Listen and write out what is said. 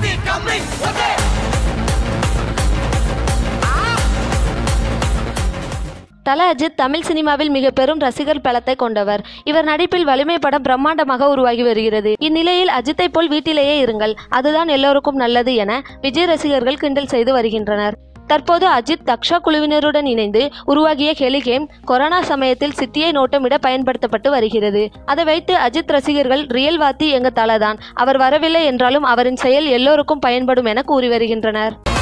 தல அஜித் தமிழ் சினிமாவில் மிக பெரும் ரசிகர் பலத்தை கொண்டவர் இவர் நடிப்பில் வலிமை படம் பிரம்மாண்டமாக உருவாகி வருகிறது இந்நிலையில் அஜித்தை போல் வீட்டிலேயே இருங்கள் அதுதான் எல்லோருக்கும் நல்லது என விஜய் ரசிகர்கள் கிண்டல் செய்து வருகின்றனர் தற்போது அஜித் தக்ஷா குழுவினருடன் இணைந்து உருவாகிய ஹெலிகேம் கொரோனா சமயத்தில் சிட்டியை நோட்டமிட பயன்படுத்தப்பட்டு வருகிறது அதை வைத்து அஜித் ரசிகர்கள் ரியல் வாத்தி எங்க தலதான் அவர் வரவில்லை என்றாலும் அவரின் செயல் எல்லோருக்கும் பயன்படும் என கூறி வருகின்றனர்